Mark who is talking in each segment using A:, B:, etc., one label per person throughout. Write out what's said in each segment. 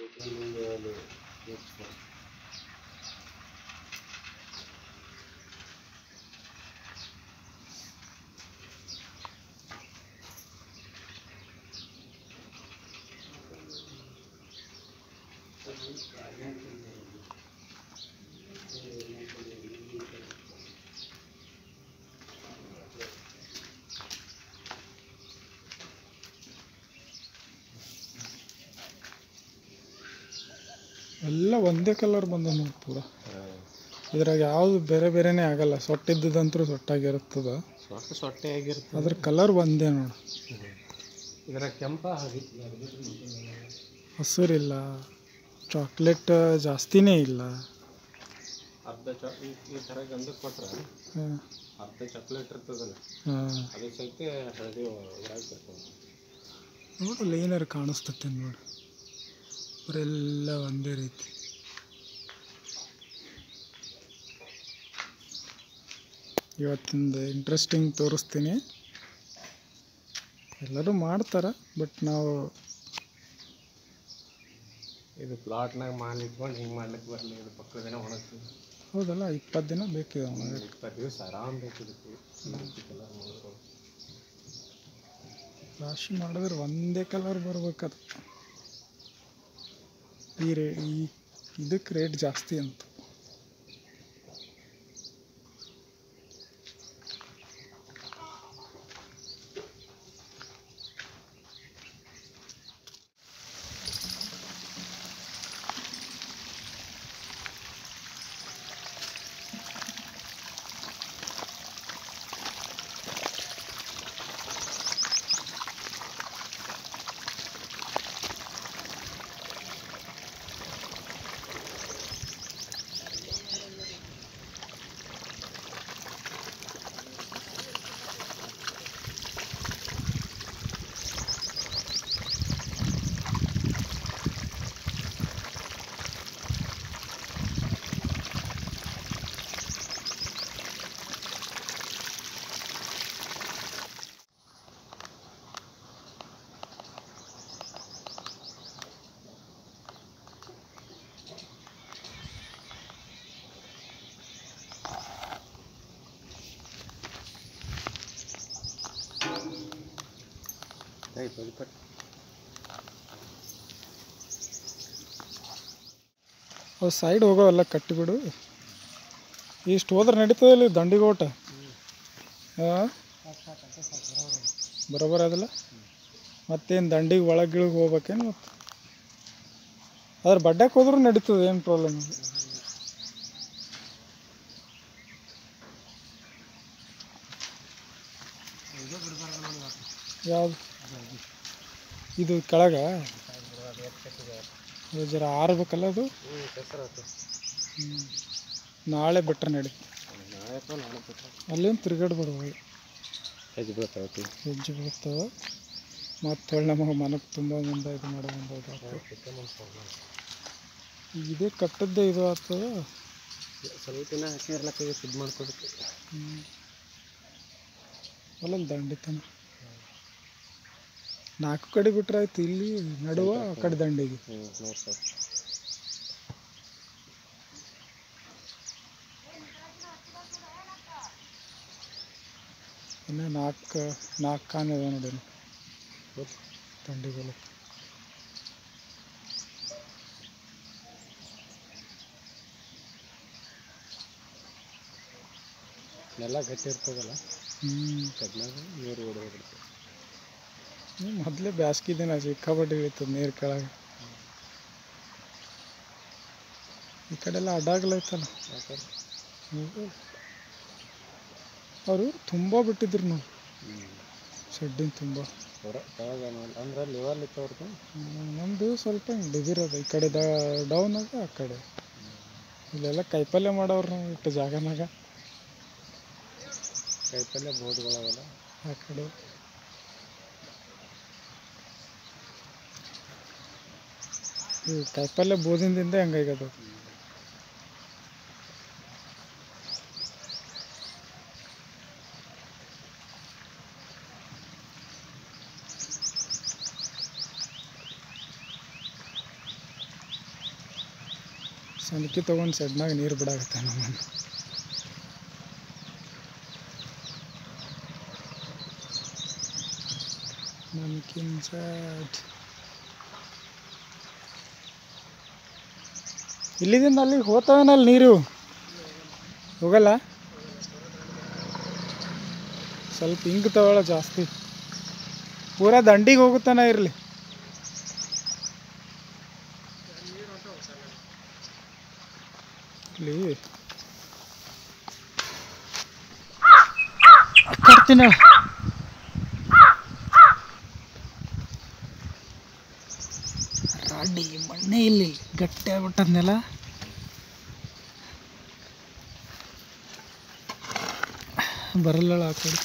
A: ಎಲ್ಲ ಒಂದೇ ಕಲರ್ ಬಂದ ನೋಡಿ ಪೂರ ಇದ್ರಾಗ ಯಾವುದು ಬೇರೆ ಬೇರೆನೇ ಆಗಲ್ಲ ಸೊಟ್ಟಿದ್ದಂತರೂ ಸೊಟ್ಟಾಗಿರುತ್ತದ
B: ಸ್ವಲ್ಪ ಸೊಟ್ಟೆ ಆಗಿರುತ್ತೆ
A: ಅದ್ರ ಕಲರ್ ಒಂದೇ ನೋಡು
B: ಇದರ ಕೆಂಪ ಹಾಗೆ
A: ಹಸುರಿಲ್ಲ ಚಾಕ್ಲೇಟ್ ಜಾಸ್ತಿನೇ ಇಲ್ಲ
B: ಅರ್ಧ ಚಾ ಈ ಈ ಥರ ಗಂಧಕ್ಕೆ ಕೊಟ್ರೆ
A: ಹಾಂ
B: ಅರ್ಧ ಚಾಕ್ಲೇಟ್ ಇರ್ತದಲ್ಲ
A: ಹಾಂ
B: ಅದು ಸಹಿತ ಹಳದಿ ಒಳಗೆ ಬರ್ತದೆ
A: ನೋಡಲ್ಲ ಏನಾರು ಕಾಣಿಸ್ತತೆ ನೋಡಿ ಅವರೆಲ್ಲ ಒಂದೇ ರೀತಿ ಇವತ್ತಿಂದ ಇಂಟ್ರೆಸ್ಟಿಂಗ್ ತೋರಿಸ್ತೀನಿ ಎಲ್ಲರೂ ಮಾಡ್ತಾರೆ ಬಟ್ ನಾವು
B: ಇದು ಪ್ಲಾಟ್ನಾಗ ಮಾಲ್ ಇಟ್ಕೊಂಡು ಹಿಂಗೆ ಮಾಡ್ಲಿಕ್ಕೆ ಬರಲಿ ಇದು ಪಕ್ಕದ ದಿನ ಒಣಗ್ತದೆ
A: ಹೌದಲ್ಲ ಇಪ್ಪತ್ತು ದಿನ ಬೇಕಿದೆ ಅವನಿಗೆ
B: ಇಪ್ಪತ್ತು ದಿವಸ ಆರಾಮ್ ಬೇಕಿದ್ದಕ್ಕೆ ಈ ರೀತಿ ಕಲರ್ ಮಾಡ್ಕೊಂಡು
A: ರಾಶಿ ಮಾಡಿದ್ರೆ ಒಂದೇ ಕಲರ್ ಬರ್ಬೇಕದು ಈ ರೇ ಈ ಇದಕ್ಕೆ ರೇಟ್ ಜಾಸ್ತಿ ಅಂತ
B: ಆಯ್ತು ಇಪ್ಪತ್ತು
A: ಅವು ಸೈಡ್ ಹೋಗೋವೆಲ್ಲ ಕಟ್ಟಿಬಿಡು ಇಷ್ಟು ಹೋದ್ರೆ ನಡೀತದಲ್ಲಿ ದಂಡಿಗೋಟ ಹಾಂ ಬರೋಬರ ಅದಲ್ಲ ಮತ್ತೇನು ದಂಡಿಗೆ ಒಳಗಿಳಿಗೆ ಹೋಗ್ಬೇಕೇನು ಮತ್ತೆ ಅದ್ರ ಬಡ್ಡಕ್ಕೆ ಹೋದ್ರೂ ನಡೀತದೆ ಏನು ಪ್ರಾಬ್ಲಮ್ ಇಲ್ಲ ಯಾವುದು ಇದು ಕೆಳಗ ಅದು ಜರ ಆರ್ಬೇಕಲ್ಲ ಅದು
B: ಹ್ಞೂ ಕೆಸರಾತು
A: ಹ್ಮ್. ನಾಳೆ ಬಿಟ್ರೆ ನಡಿ
B: ನಾಳೆ ಅಥವಾ ನಾಳೆ ಬಿಟ್ಟರೆ
A: ಅಲ್ಲೇನು ತಿರ್ಗಾಡ್ಬೇಡ
B: ಹೆಜ್ಜೆ ಬೀಳ್ತಾವತಿ
A: ಹೆಜ್ಜೆ ಬೀಳ್ತಾವ ಮತ್ತೆ ಹೊಳ್ಳಿ ನಮಗೆ ಮನಕ್ಕೆ ತುಂಬ ಮುಂದೆ ಇದು ಮಾಡೋ ಮುಂದೆ ಇದೇ ಕಟ್ಟದ್ದೇ ಇದು ಆಗ್ತದ
B: ಸ್ವಲ್ಪ ದಿನ ಹಸಿ ಇರ್ಲಕ್ಕ ಇದು ಮಾಡ್ಕೊಬೇಕು
A: ಅಲ್ಲಲ್ಲಿ ದಂಡಿತನ ನಾಲ್ಕು ಕಡೆ ಬಿಟ್ರೆ ಆಯ್ತು ಇಲ್ಲಿ ನಡುವ ಆ ಕಡೆ ದಂಡಿಗೆ
B: ಹ್ಞೂ ನೋಡಿ ಸರ್
A: ಇನ್ನು ನಾಲ್ಕು ನಾಲ್ಕು ಕಾನ್ ಅದ ನೋಡಿ ದಂಡಿಗೆ
B: ನೆಲ ಗಟ್ಟಿ ಇರ್ತದಲ್ಲ
A: ಹ್ಞೂ
B: ಕಡ್ನಾಗ ನೀರು ಓಡಿ ಹೋಗ್ಬಿಡ್ತದೆ
A: ಮೊದಲೇ ಬ್ಯಾಸ್ಗಿ ದಿನ ಸಿಕ್ಕಾಪಟ್ಟೆ ಇಳಿತದೆ ನೀರು ಕೆಳಗೆ ಈ ಕಡೆ ಎಲ್ಲ ಅಡ್ಡಾಗಲೈತಲ್ಲ
B: ಯಾಕಂದ್ರೆ
A: ಅವರು ತುಂಬ ಬಿಟ್ಟಿದ್ರು ನಾವು
B: ಹ್ಞೂ
A: ಶೆಡ್ಡಿನ ತುಂಬ
B: ಹೊರ ಕೆಳಗೆ ಅಂದ್ರೆ ಲೆವೆಲ್ ಇತ್ತು ಅವ್ರದ್ದು
A: ಹ್ಮ್, ನಮ್ದು ಸ್ವಲ್ಪ ಹಿಂಗೆ ಬಿದಿರೋದು ಈ ಕಡೆ ದ ಡೌನ್ ಅದ ಆ ಕಡೆ ಇಲ್ಲೆಲ್ಲ ಕೈಪಲ್ಯ ಮಾಡೋರು ನಾವು ಇಟ್ಟು ಜಾಗನಾಗ
B: ಕೈಪಲ್ಯ ಬೋದ್ಗಳವೆಲ್ಲ
A: ಆ ಕಡೆ ಈ ಕಾಯಿಪಲ್ಯ ಬೋದಿಂದಿಂದ ಹೆಂಗಾಗ್ಯದ ಸಣ್ಕಿ ತೊಗೊಂಡು ಸೆಡ್ನಾಗ ನೀರು ಬಿಡಾಕತ್ತ ನಮ್ಮನ್ನು ನಮ್ಕಿನ್ ಸೆಡ್ ಇಲ್ಲಿದಿಂದ ಅಲ್ಲಿಗೆ ಹೋಗ್ತಾವೇನಲ್ಲ ನೀರು ಹೋಗಲ್ಲ ಸ್ವಲ್ಪ ಹಿಂಗೆ ತಗೊಳ ಜಾಸ್ತಿ ಪೂರಾ ದಂಡಿಗೆ ಹೋಗುತ್ತಾನ ಇರಲಿ ಇಲ್ಲಿ ಕಟ್ತೀನ ರಾಡಿ ಮಣ್ಣೆ ಇಲ್ಲಿ ಗಟ್ಟಿ ಆಗ್ಬಿಟ್ಟದ್ನೆಲ್ಲ ಬರಲ್ಲ ಆ ಕಡೆ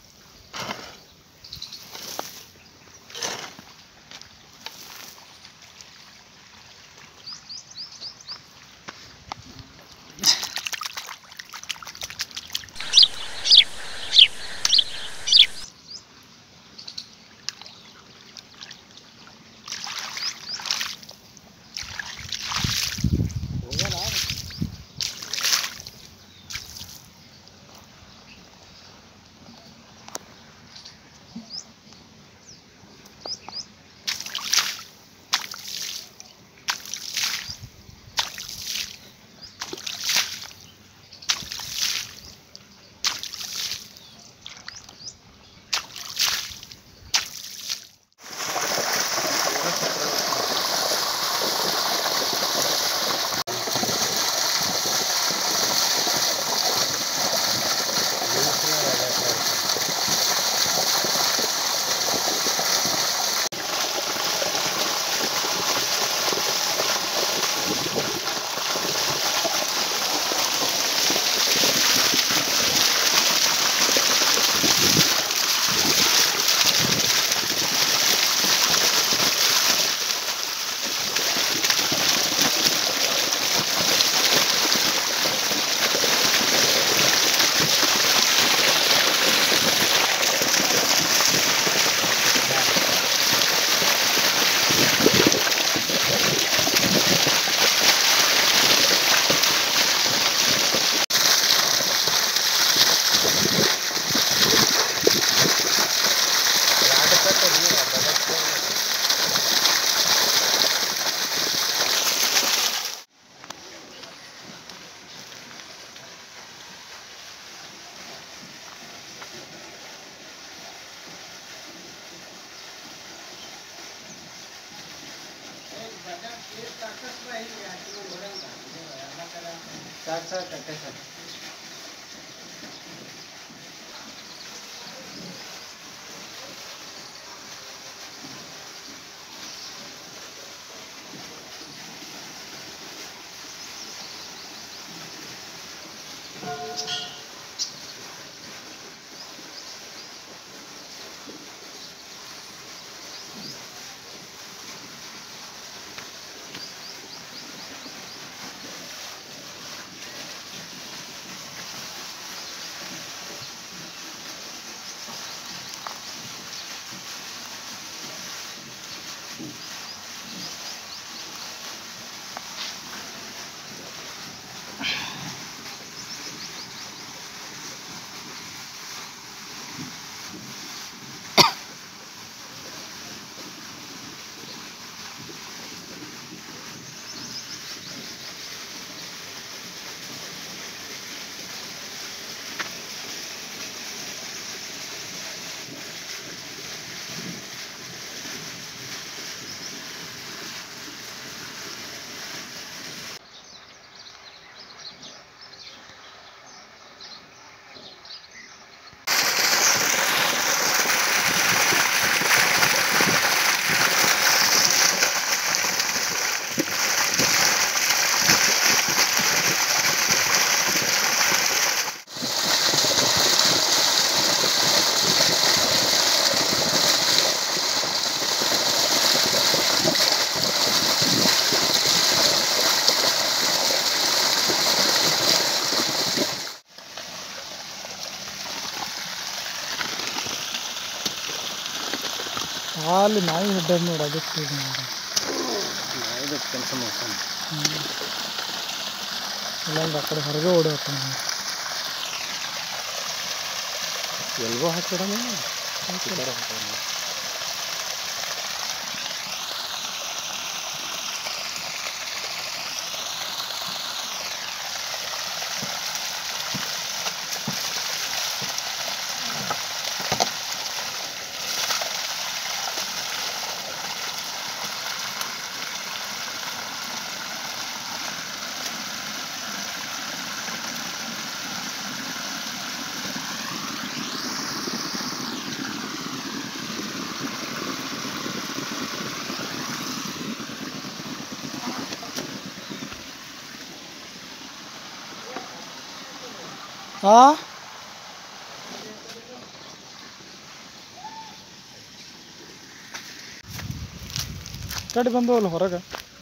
B: ಸಾಕು ಸಾಕು ಅಷ್ಟೇ ಸಾಕು
A: ಅಲ್ಲಿ ನಾಯಿ ಹಿಡ್ದದ ನೋಡಿ ಅದಕ್ಕೆ ಇದು ಮಾಡಿದೆ.
B: ಕೆಲಸ ಮಾಡ್ತಾನೆ
A: ಹ್ಮ್. ಇಲ್ಲಾಂದ್ರೆ ಆ ಕಡೆ ಹೊರಗೆ ಓಡಿ ಹಾಕೋಣ
B: ಎಲ್ಗೋ ಹಾಕಿಡೋಣ
A: ಆ ಕಡೆ ಬಂದವಲ್ಲ ಹೊರಗೆ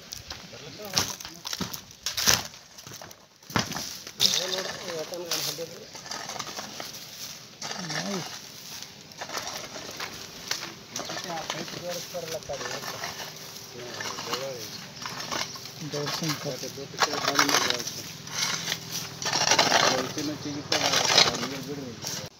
A: ಜೋಡ್ಸಿನ ಕಡೆ.